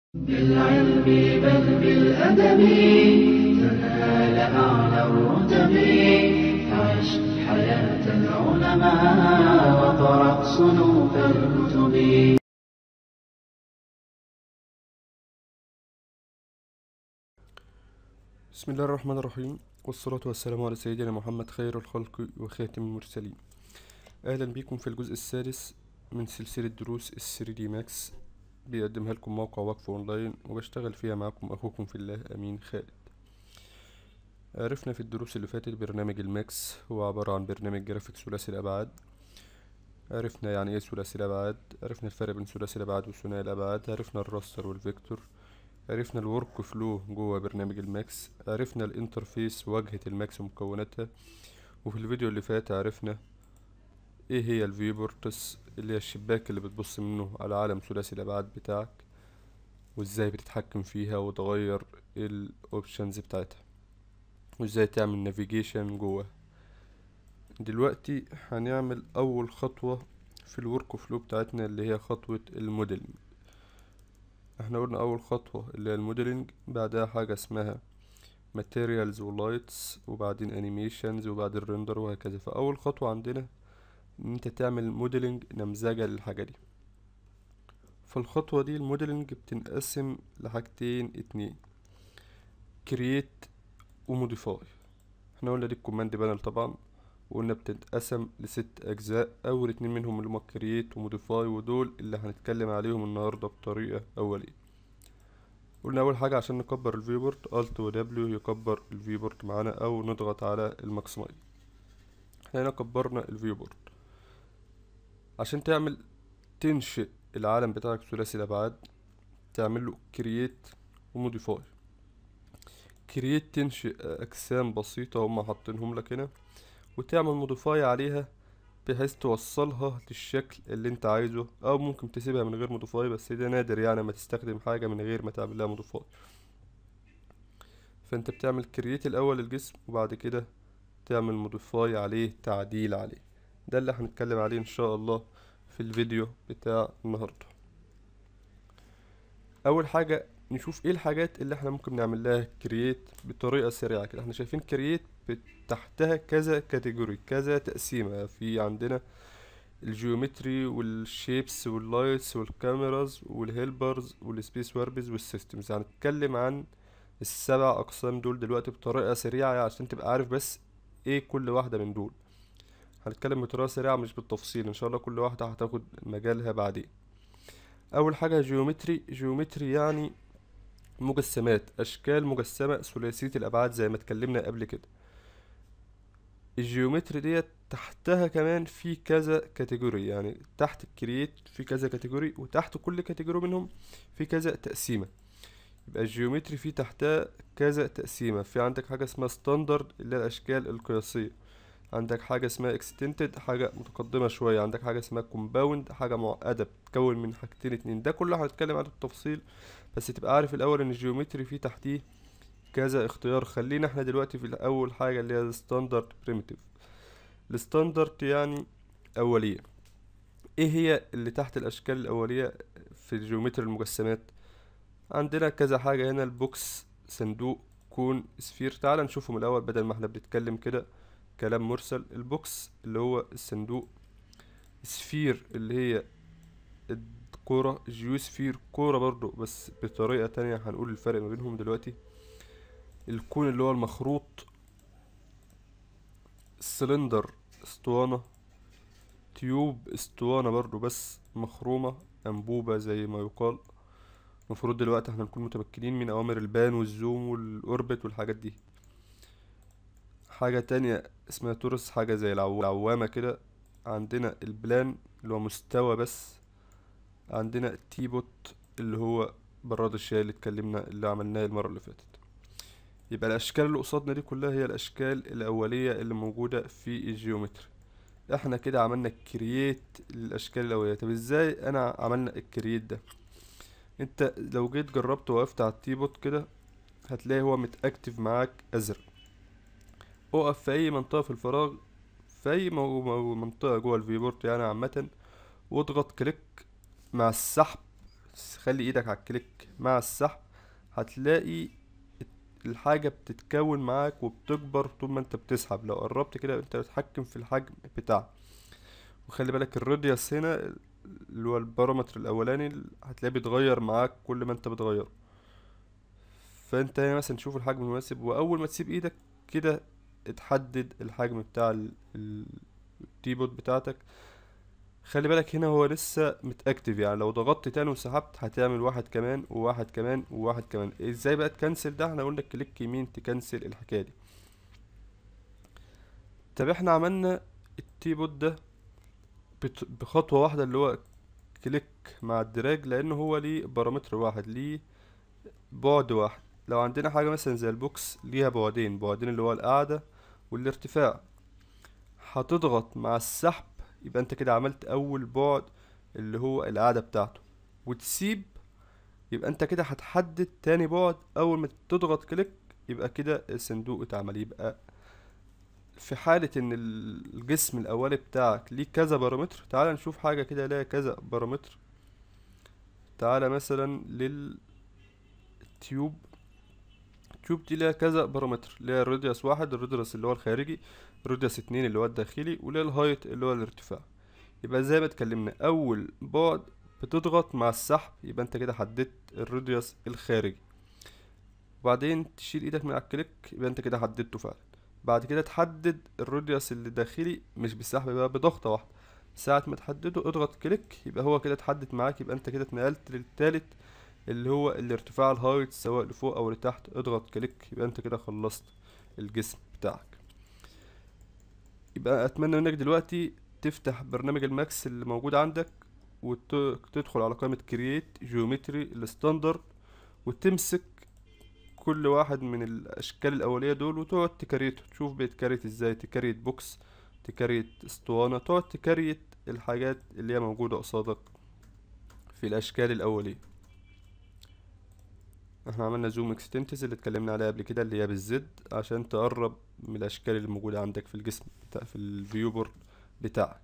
بالعلم بل بالأدب تنال أعلى الرتب عش حياة العلماء وقرأ صنوف الكتب بسم الله الرحمن الرحيم والصلاة والسلام على سيدنا محمد خير الخلق وخاتم المرسلين أهلا بكم في الجزء السادس من سلسلة دروس الثري دي ماكس بيقدمها لكم موقع وقف أونلاين وبشتغل فيها معكم أخوكم في الله أمين خالد عرفنا في الدروس اللي فاتت برنامج الماكس هو عبارة عن برنامج جرافيك ثلاثي الأبعاد عرفنا يعني ايه ثلاثي الأبعاد عرفنا الفرق بين ثلاثي الأبعاد وثنائي الأبعاد عرفنا الراستر والفيكتور عرفنا الورك فلو جوه برنامج الماكس عرفنا الانترفيس واجهة الماكس ومكوناتها وفي الفيديو اللي فات عرفنا ايه هي الفيبورتس اللي هي الشباك اللي بتبص منه على عالم ثلاثي الابعاد بتاعك وازاي بتتحكم فيها وتغير الاوبشنز بتاعتها وازاي تعمل نافيجيشن جوه دلوقتي هنعمل اول خطوة في الورك فلو بتاعتنا اللي هي خطوة الموديلنج احنا قلنا اول خطوة اللي هي الموديلنج بعدها حاجة اسمها materials ولايتس وبعدين animations وبعد الريندر وهكذا فاول خطوة عندنا ان انت تعمل موديلنج نمذجة للحاجة دي فالخطوة دي الموديلنج بتنقسم لحاجتين اتنين create وموديفاي احنا قلنا دي الكوماند بانل طبعا وقلنا بتتقسم لست اجزاء اول اتنين منهم اللي هما create وموديفاي ودول اللي هنتكلم عليهم النهاردة بطريقة اولية قلنا اول حاجة عشان نكبر الفيبورت الت و دبليو يكبر الفيبورت معانا او نضغط على الماكسمايز احنا هنا كبرنا الفيبورت عشان تعمل تنشئ العالم بتاعك ثلاثي الابعاد تعمل له كرييت وموديفاي كرييت تنشئ اجسام بسيطة هما حاطينهم لك هنا وتعمل موديفاي عليها بحيث توصلها للشكل اللي انت عايزه او ممكن تسيبها من غير موديفاي بس ده نادر يعني ما تستخدم حاجة من غير ما تعمل لها موديفاي فانت بتعمل كرييت الاول الجسم وبعد كده تعمل موديفاي عليه تعديل عليه ده اللي هنتكلم عليه ان شاء الله في الفيديو بتاع النهارده اول حاجه نشوف ايه الحاجات اللي احنا ممكن نعمل لها كرييت بطريقه سريعه كده احنا شايفين كرييت تحتها كذا كاتيجوري كذا تقسيمه في عندنا الجيومتري والشيبس واللايتس والكاميراز والهيلبرز والسبيس واربز والسيستمز هنتكلم عن السبع اقسام دول دلوقتي بطريقه سريعه عشان تبقى عارف بس ايه كل واحده من دول هنتكلم بطريقه سريعه مش بالتفصيل ان شاء الله كل واحده هتاخد مجالها بعدين اول حاجه جيومتري جيومتري يعني مجسمات اشكال مجسمه ثلاثيه الابعاد زي ما اتكلمنا قبل كده الجيومتري ديت تحتها كمان في كذا كاتيجوري يعني تحت الكرييت في كذا كاتيجوري وتحت كل كاتيجوري منهم في كذا تقسيمه يبقى الجيومتري في تحتها كذا تقسيمه في عندك حاجه اسمها ستاندرد اللي هي الاشكال القياسيه عندك حاجة اسمها اكستنتد حاجة متقدمة شوية عندك حاجة اسمها كومباوند حاجة معقدة بتتكون من حاجتين اتنين ده كله هنتكلم عنه بالتفصيل بس تبقى عارف الأول إن الجيومتري فيه تحتيه كذا اختيار خلينا احنا دلوقتي في الأول حاجة اللي هي الستاندرد بريميتيف الستاندرد يعني أولية ايه هي اللي تحت الأشكال الأولية في الجيومتري المجسمات عندنا كذا حاجة هنا البوكس صندوق كون سفير تعال نشوفهم الأول بدل ما احنا بنتكلم كده كلام مرسل البوكس اللي هو الصندوق سفير اللي هي الكورة جيوسفير كورة برضو بس بطريقة تانية هنقول الفرق ما بينهم دلوقتي الكون اللي هو المخروط السلندر اسطوانة تيوب اسطوانة برضو بس مخرومة أنبوبة زي ما يقال المفروض دلوقتي احنا نكون متمكنين من أوامر البان والزوم والأوربت والحاجات دي حاجة تانية اسمها تورس حاجة زي العو- العوامة كده عندنا البلان اللي هو مستوى بس عندنا تيبوت اللي هو براد الشاي اللي اتكلمنا اللي عملناه المرة اللي فاتت يبقى الأشكال اللي قصادنا دي كلها هي الأشكال الأولية اللي موجودة في الجيومتري احنا كده عملنا كرييت للأشكال الأولية طب ازاي أنا عملنا الكرييت ده انت لو جيت جربت وقفت على التيبوت كده هتلاقي هو متأكتف معاك أزرق اقف في اي منطقة في الفراغ في اي مو- مو- منطقة جوه الفيبورت يعني عامة واضغط كليك مع السحب خلي ايدك على الكليك مع السحب هتلاقي الحاجة بتتكون معاك وبتكبر طول ما انت بتسحب لو قربت كده انت بتتحكم في الحجم بتاعها وخلي بالك الراديوس هنا اللي هو البارامتر الاولاني هتلاقيه بيتغير معاك كل ما انت بتغيره فانت هنا مثلا تشوف الحجم المناسب واول ما تسيب ايدك كده اتحدد الحجم بتاع ال- ال- الكيبورد بتاعتك خلي بالك هنا هو لسه متاكتف يعني لو ضغطت تاني وسحبت هتعمل واحد كمان وواحد كمان وواحد كمان ازاي بقى تكنسل ده احنا قلنا كليك يمين تكنسل الحكايه دي طب احنا عملنا التيبود ده بت- بخطوه واحده اللي هو كليك مع الدراج لانه هو ليه بارامتر واحد ليه بعد واحد لو عندنا حاجه مثلا زي البوكس ليها بعدين بعدين اللي هو القاعده والارتفاع هتضغط مع السحب يبقى انت كده عملت اول بعد اللي هو القاعدة بتاعته وتسيب يبقى انت كده هتحدد تاني بعد اول ما تضغط كليك يبقى كده الصندوق اتعمل يبقى في حالة ان ال- الجسم الاولي بتاعك ليه كذا بارامتر تعال نشوف حاجة كده ليها كذا بارامتر تعالى مثلا للتيوب التيوب دي ليها كذا بارامتر ليها الراديوس واحد الراديوس اللي هو الخارجي الراديوس اتنين اللي هو الداخلي وليها الهايت اللي هو الارتفاع يبقى زي ما اتكلمنا اول بعد بتضغط مع السحب يبقى انت كده حددت الراديوس الخارجي وبعدين تشيل ايدك من على الكليك يبقى انت كده حددته فعلا بعد كده تحدد الراديوس اللي داخلي مش بالسحب يبقى بضغطة واحدة ساعة ما تحدده اضغط كليك يبقى هو كده اتحدد معاك يبقى انت كده اتنقلت للتالت اللي هو الارتفاع الهايت سواء لفوق او لتحت اضغط كليك يبقى انت كده خلصت الجسم بتاعك يبقى اتمنى منك دلوقتي تفتح برنامج الماكس اللي موجود عندك وتدخل على قائمة كرييت جيومتري الستاندرد وتمسك كل واحد من الاشكال الاولية دول وتقعد تكريته تشوف بيتكريت ازاي تكريت بوكس تكريت اسطوانة تقعد تكريت الحاجات اللي هي موجودة قصادك في الاشكال الاولية احنا عملنا زوم اكستنتس اللي اتكلمنا عليها قبل كده اللي هي بالزد عشان تقرب من الاشكال اللي موجودة عندك في الجسم بتاع في الفيو بورد بتاعك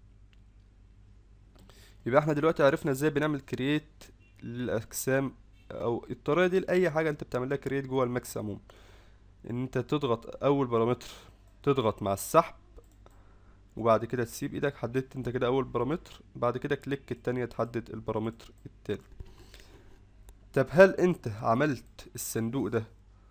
يبقى احنا دلوقتي عرفنا ازاي بنعمل كرييت للاجسام او الطريقه دي لاي حاجه انت بتعمل لها كرييت جوه الماكس عموما ان انت تضغط اول بارامتر تضغط مع السحب وبعد كده تسيب ايدك حددت انت كده اول بارامتر بعد كده كليك التانية تحدد البارامتر التاني طب هل انت عملت الصندوق ده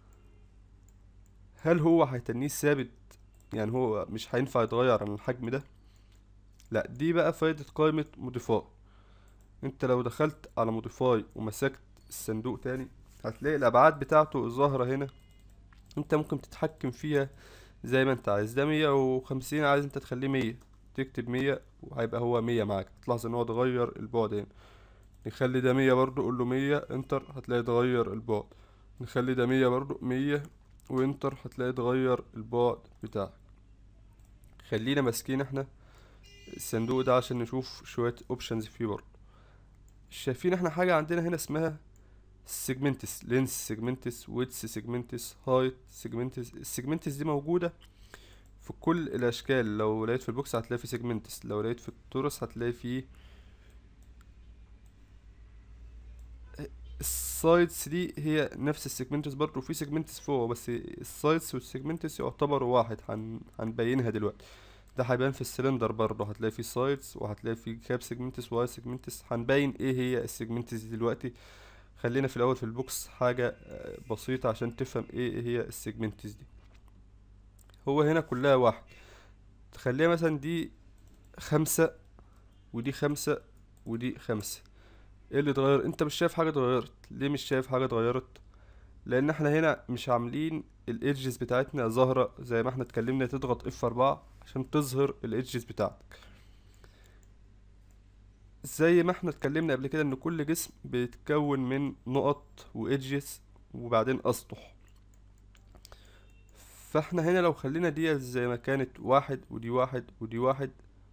هل هو هيتنيه ثابت يعني هو مش هينفع يتغير عن الحجم ده لا دي بقى فايدة قائمة موديفاي انت لو دخلت على موديفاي ومسكت الصندوق تاني هتلاقي الابعاد بتاعته ظاهرة هنا انت ممكن تتحكم فيها زي ما انت عايز ده مية وخمسين عايز انت تخليه مية تكتب مية وهيبقى هو مية معاك تلاحظ ان هو اتغير البعد هنا نخلي ده مية برضو قول له مية انتر هتلاقي اتغير البعد نخلي ده مية برضو مية وانتر هتلاقي اتغير البعد بتاعك خلينا ماسكين احنا الصندوق ده عشان نشوف شوية اوبشنز فيه برضه شايفين احنا حاجة عندنا هنا اسمها سيجمنتس لينس سيجمنتس ويدث سيجمنتس هايت سيجمنتس السيجمنتس دي موجودة في كل الاشكال لو لقيت في البوكس هتلاقي في سيجمنتس لو لقيت في التورس هتلاقي فيه السايدز دي هي نفس السيجمنتس برضه في سيجمنتس فوق بس السايدز والسيجمنتس يعتبروا واحد هن... هنبينها دلوقتي ده هيبان في السلندر برضه هتلاقي فيه سايدز وهتلاقي فيه كاب سيجمنتس واي سيجمنتس هنبين ايه هي السيجمنتس دي دلوقتي خلينا في الاول في البوكس حاجة آه، بسيطة عشان تفهم ايه هي السيجمنتس دي هو هنا كلها واحد تخليها مثلا دي خمسة ودي خمسة ودي خمسة ايه اللي اتغير انت مش شايف حاجة اتغيرت ليه مش شايف حاجة اتغيرت لان احنا هنا مش عاملين الايدجز بتاعتنا ظاهرة زي ما احنا اتكلمنا تضغط اف اربعة عشان تظهر الايدجز بتاعتك زي ما احنا اتكلمنا قبل كده ان كل جسم بيتكون من نقط وايدجز وبعدين اسطح فاحنا هنا لو خلينا دي زي ما كانت واحد ودي واحد ودي واحد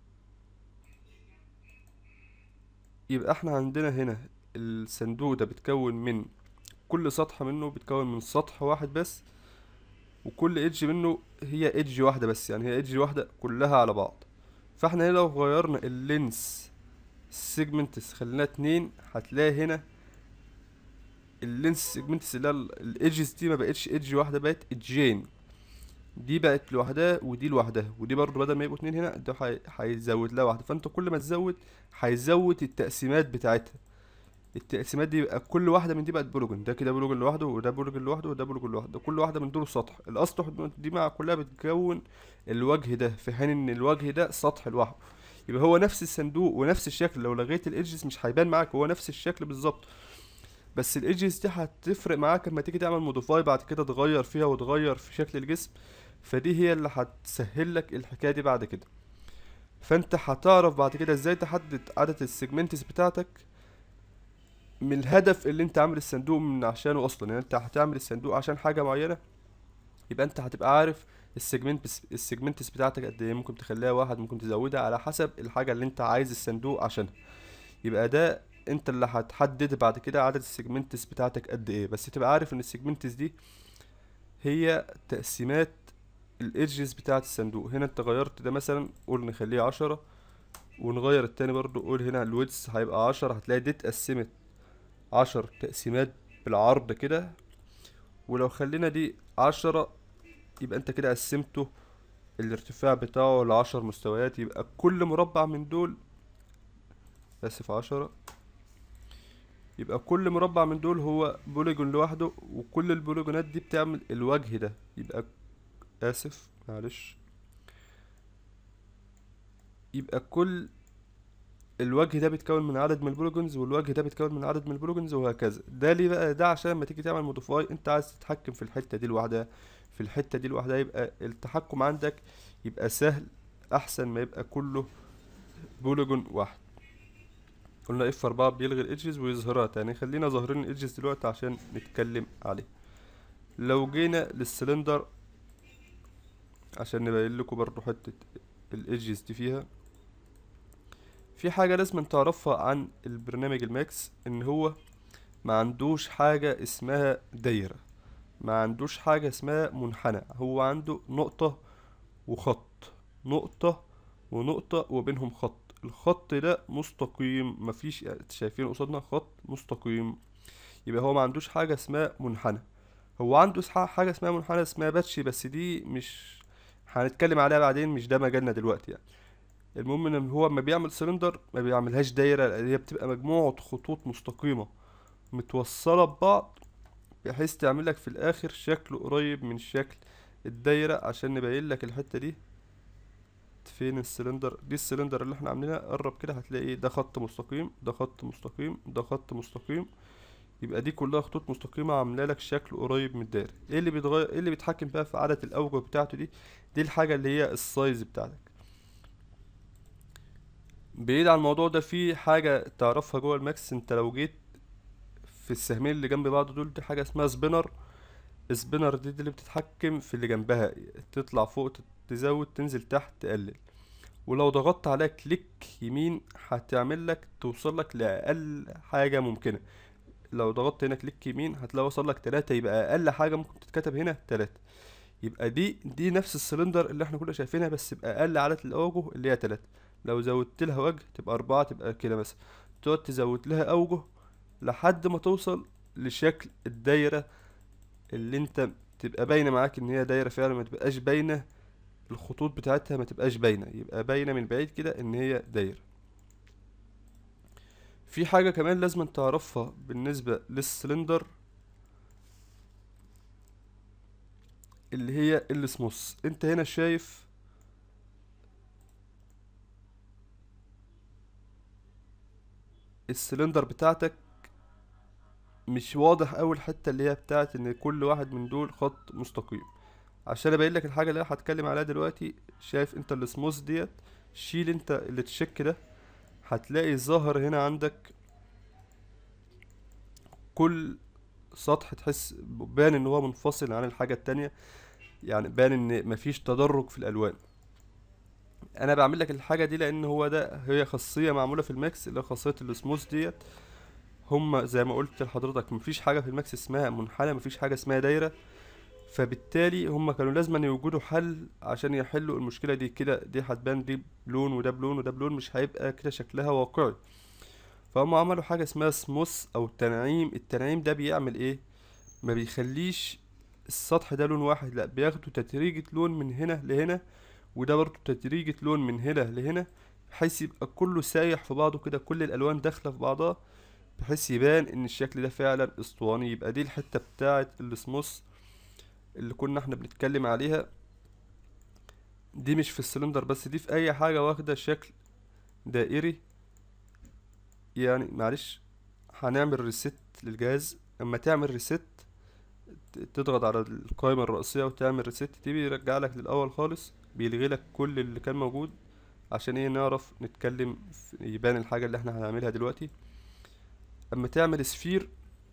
يبقى احنا عندنا هنا الصندوق ده بيتكون من كل سطح منه بيتكون من سطح واحد بس وكل ايدج منه هي ايدج واحدة بس يعني هي ايدج واحدة كلها على بعض فاحنا هنا لو غيرنا اللينس السيجمنتس خليناها اتنين هتلاقي هنا اللينس سيجمنتس اللي هي الايدجز دي ما بقتش ايدج واحده بقت ايدجين دي بقت لوحدها ودي لوحدها ودي برضه بدل ما يبقوا اتنين هنا ده هي- هيزود لها واحده فانت كل ما تزود هيزود التقسيمات بتاعتها التقسيمات دي يبقى كل واحده من دي بقت بولوجون ده كده بولوجون لوحده وده بولوجون لوحده وده بولوجون لوحده كل واحده من دول سطح الاسطح دي مع كلها بتكون الوجه ده في حين ان الوجه ده سطح لوحده يبقى هو نفس الصندوق ونفس الشكل لو لغيت الايدجز مش هيبان معاك هو نفس الشكل بالظبط بس الايدجز دي هتفرق معاك لما تيجي تعمل موديفاي بعد كده تغير فيها وتغير في شكل الجسم فدي هي اللي هتسهل لك الحكايه دي بعد كده فانت هتعرف بعد كده ازاي تحدد عدد السيجمنتس بتاعتك من الهدف اللي انت عامل الصندوق من عشانه اصلا يعني انت هتعمل الصندوق عشان حاجه معينه يبقى انت هتبقى عارف السيجمنت بس السيجمنتس بتاعتك قد ايه ممكن تخليها واحد ممكن تزودها على حسب الحاجه اللي انت عايز الصندوق عشانها يبقى ده انت اللي هتحدد بعد كده عدد السيجمنتس بتاعتك قد ايه بس تبقى عارف ان السيجمنتس دي هي تقسيمات الايدجز بتاعه الصندوق هنا انت غيرت ده مثلا قول نخليه عشرة ونغير التاني برضو قول هنا الويدث هيبقى عشرة هتلاقي دي اتقسمت عشر تقسيمات بالعرض كده ولو خلينا دي عشرة يبقى انت كده قسمته الارتفاع بتاعه لعشر مستويات يبقى كل مربع من دول اسف عشرة يبقى كل مربع من دول هو بوليجون لوحده وكل البوليجونات دي بتعمل الوجه ده يبقى اسف معلش يبقى كل الوجه ده بيتكون من عدد من البوليجونز والوجه ده بيتكون من عدد من البوليجونز وهكذا ده ليه بقى ده عشان لما تيجي تعمل موديفاي انت عايز تتحكم في الحته دي لوحدها في الحته دي لوحدها يبقى التحكم عندك يبقى سهل احسن ما يبقى كله بوليجون واحد قلنا اف 4 بيلغي الايدجز ويظهرها تاني خلينا ظاهرين الايدجز دلوقتي عشان نتكلم عليه لو جينا للسلندر عشان نبين لكم برضو حته الايدجز دي فيها في حاجة لازم تعرفها عن البرنامج الماكس ان هو ما عندوش حاجة اسمها دايرة ما عندوش حاجة اسمها منحنى هو عنده نقطة وخط نقطة ونقطة وبينهم خط الخط ده مستقيم مفيش شايفين قصادنا خط مستقيم يبقى هو ما عندوش حاجة اسمها منحنى هو عنده سح- حاجة اسمها منحنى اسمها باتشي بس دي مش هنتكلم عليها بعدين مش ده مجالنا دلوقتي يعني المهم ان هو لما بيعمل سلندر ما بيعملهاش دايره لأن هي بتبقى مجموعه خطوط مستقيمه متوصله ببعض بحيث تعمل لك في الاخر شكل قريب من شكل الدايره عشان نبين لك الحته دي فين السلندر دي السلندر اللي احنا عاملينها قرب كده هتلاقي ده خط مستقيم ده خط مستقيم ده خط مستقيم يبقى دي كلها خطوط مستقيمة عاملة لك شكل قريب من الدايرة ايه اللي بيتغير ايه اللي بيتحكم بقى في عدد الاوجه بتاعته دي دي الحاجة اللي هي السايز بتاعتك بعيد عن الموضوع ده في حاجة تعرفها جوه الماكس انت لو جيت في السهمين اللي جنب بعض دول دي حاجة اسمها سبينر سبينر دي, دي اللي بتتحكم في اللي جنبها تطلع فوق تزود تنزل تحت تقلل ولو ضغطت عليها كليك يمين هتعمل لك توصل لك لأقل حاجة ممكنة لو ضغطت هنا كليك يمين هتلاقي وصل لك تلاتة يبقى أقل حاجة ممكن تتكتب هنا تلاتة يبقى دي دي نفس السلندر اللي احنا كنا شايفينها بس بأقل عدد الأوجه اللي هي تلاتة لو زودت لها وجه تبقى أربعة تبقى كده مثلا تقعد تزود لها أوجه لحد ما توصل لشكل الدايرة اللي انت تبقى باينة معاك ان هي دايرة فعلا ما تبقاش باينة الخطوط بتاعتها ما تبقاش باينة يبقى باينة من بعيد كده ان هي دايرة في حاجة كمان لازم تعرفها بالنسبة للسلندر اللي هي السموث انت هنا شايف السلندر بتاعتك مش واضح اول حتة اللي هي بتاعت ان كل واحد من دول خط مستقيم عشان ابين لك الحاجة اللي انا هتكلم عليها دلوقتي شايف انت السموث ديت شيل انت اللي تشك ده هتلاقي ظاهر هنا عندك كل سطح تحس بان ان هو منفصل عن الحاجة التانية يعني بان ان مفيش تدرج في الالوان انا بعمل لك الحاجة دي لان هو ده هي خاصية معمولة في الماكس اللي هي خاصية السموث ديت هما زي ما قلت لحضرتك مفيش حاجة في الماكس اسمها منحنى مفيش حاجة اسمها دايرة فبالتالي هما كانوا لازم يوجدوا حل عشان يحلوا المشكلة دي كده دي هتبان دي بلون وده بلون وده بلون مش هيبقى كده شكلها واقعي فهم عملوا حاجة اسمها سموث او تنعيم التنعيم ده بيعمل ايه ما بيخليش السطح ده لون واحد لا بياخدوا تدريجة لون من هنا لهنا وده برضو تدريجة لون من هنا لهنا بحيث يبقى كله سايح في بعضه كده كل الالوان داخلة في بعضها بحيث يبان ان الشكل ده فعلا اسطواني يبقى دي الحتة بتاعة السموث اللي كنا احنا بنتكلم عليها دي مش في السلندر بس دي في اي حاجة واخدة شكل دائري يعني معلش هنعمل ريست للجهاز اما تعمل ريست تضغط على القائمة الرئيسية وتعمل ريست دي بيرجع لك للأول خالص بيلغي لك كل اللي كان موجود عشان ايه نعرف نتكلم في- يبان الحاجة اللي احنا هنعملها دلوقتي اما تعمل سفير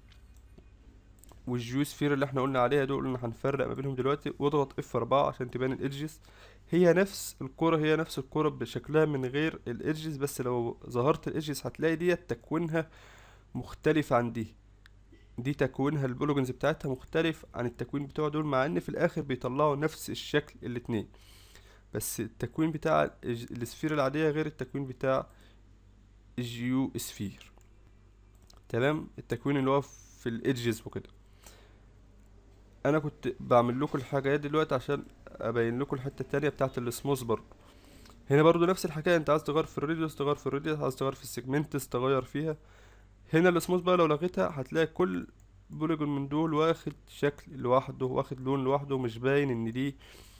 والجيو سفير اللي احنا قلنا عليها دول قلنا هنفرق ما بينهم دلوقتي واضغط اف 4 عشان تبان الايدجز هي نفس الكرة هي نفس الكرة بشكلها من غير الايدجز بس لو ظهرت الايدجز هتلاقي ديت تكوينها مختلف عن دي دي تكوينها البولوجنز بتاعتها مختلف عن التكوين بتوع دول مع ان في الاخر بيطلعوا نفس الشكل الاتنين بس التكوين بتاع الج- السفير العادية غير التكوين بتاع الجيو سفير تمام التكوين اللي هو في الايدجز وكده انا كنت بعمل لكم الحاجات دلوقتي عشان ابين لكم الحته التانية بتاعت السموث برضه هنا برضه نفس الحكايه انت عايز تغير في الراديوس تغير في الراديوس عايز تغير في السيجمنتس تغير فيها هنا السموث بقى لو لغيتها هتلاقي كل بوليجون من دول واخد شكل لوحده واخد لون لوحده مش باين ان دي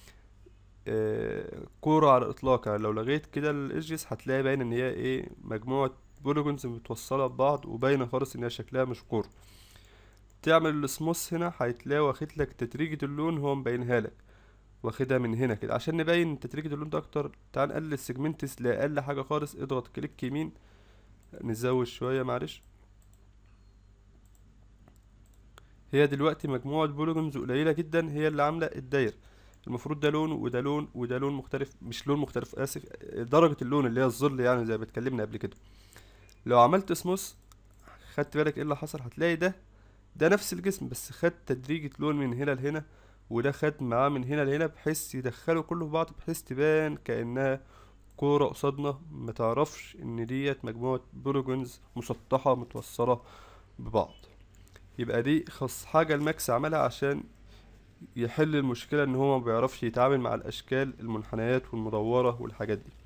آه، كورة على الإطلاق يعني لو لغيت كده الإيدجز هتلاقي باين إن هي إيه مجموعة بوليجونز متوصلة ببعض وباينة خالص إن هي شكلها مش كورة تعمل السموث هنا هتلاقي واخد لك تدريجة اللون هو مبينها لك واخدها من هنا كده عشان نبين تدريجة اللون ده أكتر تعال نقلل السيجمنتس لأقل حاجة خالص اضغط كليك يمين نزود شوية معلش هي دلوقتي مجموعة بوليجونز قليلة جدا هي اللي عاملة الدايرة المفروض ده لون وده لون وده لون مختلف مش لون مختلف اسف درجة اللون اللي هي الظل يعني زي ما اتكلمنا قبل كده لو عملت سموث خدت بالك ايه اللي حصل هتلاقي ده ده نفس الجسم بس خد تدريجة لون من هنا لهنا وده خد معاه من هنا لهنا بحيث يدخلوا كله في بعض بحيث تبان كأنها كورة قصادنا ما تعرفش ان ديت مجموعة بوليجونز مسطحة متوصلة ببعض يبقى دي خاص حاجة الماكس عملها عشان يحل المشكلة ان هو ما بيعرفش يتعامل مع الاشكال المنحنيات والمدورة والحاجات دي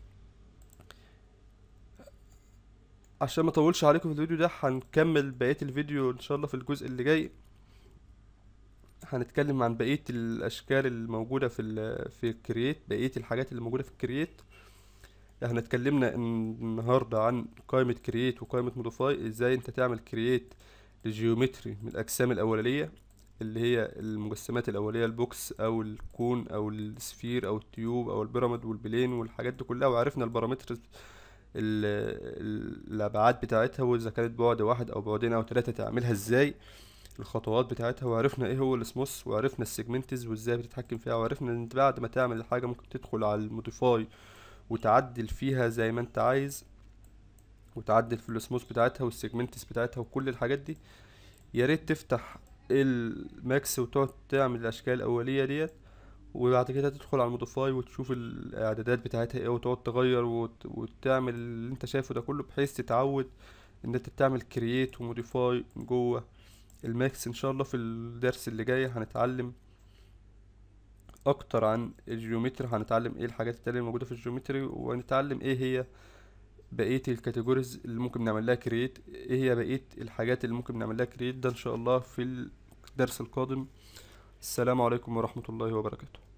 عشان ما اطولش عليكم في الفيديو ده هنكمل بقية الفيديو ان شاء الله في الجزء اللي جاي هنتكلم عن بقية الاشكال الموجودة في ال في الكرييت بقية الحاجات اللي موجودة في الكرييت احنا اتكلمنا النهاردة عن قائمة كرييت وقائمة موديفاي ازاي انت تعمل كرييت للجيومتري من الاجسام الاولانية اللي هي المجسمات الأولية البوكس أو الكون أو السفير أو التيوب أو البيراميد والبلين والحاجات دي كلها وعرفنا البارامتر ال- ال- الأبعاد بتاعتها وإذا كانت بعد واحد أو بعدين أو تلاتة تعملها إزاي الخطوات بتاعتها وعرفنا إيه هو السموث وعرفنا السيجمنتز وإزاي بتتحكم فيها وعرفنا إن أنت بعد ما تعمل الحاجة ممكن تدخل على الموديفاي وتعدل فيها زي ما أنت عايز وتعدل في السموث بتاعتها والسيجمنتس بتاعتها وكل الحاجات دي يا ريت تفتح الماكس وتقعد تعمل الاشكال الاوليه ديت وبعد كده تدخل على الموديفاي وتشوف الاعدادات بتاعتها ايه وتقعد تغير وت... وتعمل اللي انت شايفه ده كله بحيث تتعود ان انت تعمل كرييت وموديفاي جوه الماكس ان شاء الله في الدرس اللي جاي هنتعلم اكتر عن الجيومتري هنتعلم ايه الحاجات التانية الموجوده في الجيومتري وهنتعلم ايه هي بقية الكاتيجوريز اللي ممكن نعمل لها كرييت ايه هي بقية الحاجات اللي ممكن نعمل لها كرييت ده ان شاء الله في الدرس القادم السلام عليكم ورحمة الله وبركاته